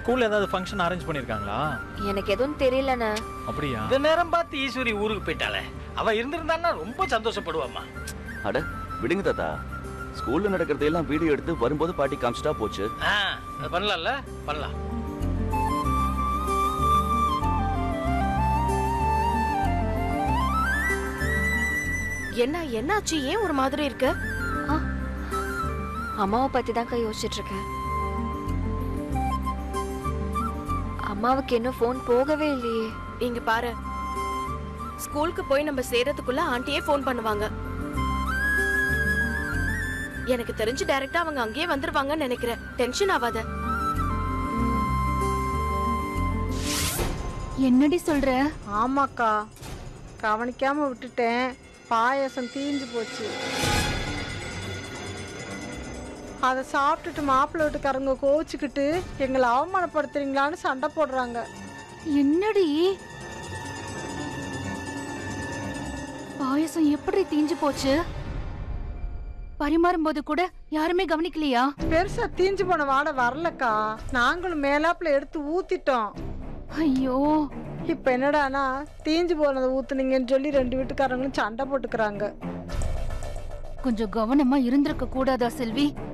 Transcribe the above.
ஸ்கூல்ல ஏதாவது function arrange பண்ணிருக்காங்களா எனக்கு எதுவும் தெரியலண்ணே அப்படியா இந்த நேரம் பார்த்து ஈஸ்வரி ஊருக்கு போயிட்டாளே அவ இருந்திருந்தான்னா ரொம்ப சந்தோஷப்படுவாம்மா அட விடுங்க தாத்தா ஸ்கூல்ல நடக்கிறதையெல்லாம் வீடியோ எடுத்து வரும்போது பாட்டி காமிச்சிட்டா போச்சு ஆ அது பண்ணலாம்ல பண்ணலாம் என்ன என்னாச்சு ஏன் ஒரு மாதிரி இருக்க அம்மாவை பத்தி தான் யோசிச்சுட்டு இருக்கேன் அம்மாவுக்கு இன்னும் ஃபோன் போகவே இல்லையே இங்க பாரு ஸ்கூலுக்கு போய் நம்ம சேரதுக்குள்ள ஆண்டியே ஃபோன் பண்ணுவாங்க எனக்கு தெரிஞ்சு டைரக்டா அவங்க அங்கேயே வந்துருவாங்கன்னு நினைக்கிறேன் டென்ஷன் ஆகாத என்னடி சொல்ற ஆமாக்கா கவனிக்காம விட்டுட்டேன் பாயாசம் தீஞ்சு போச்சு அதை சாப்பிட்டுட்டு மாப்பிள்ளை வீட்டுக்காரங்க கோவிச்சுக்கிட்டு எங்களை அவமானப்படுத்துறீங்களான்னு சண்டை போடுறாங்க என்னடி பாயசம் எப்படி தீஞ்சு போச்சு பரிமாறும் போது கூட யாருமே கவனிக்கலையா பெருசா தீஞ்சு போன வாடை வரலக்கா நாங்களும் மேலாப்புல எடுத்து ஊத்திட்டோம் ஐயோ இப்ப என்னடானா தீஞ்சு போனதை ஊத்துனீங்கன்னு சொல்லி ரெண்டு வீட்டுக்காரங்களும் சண்டை போட்டுக்கிறாங்க கொஞ்சம் கவனமா இருந்திருக்க கூடாதா செல்வி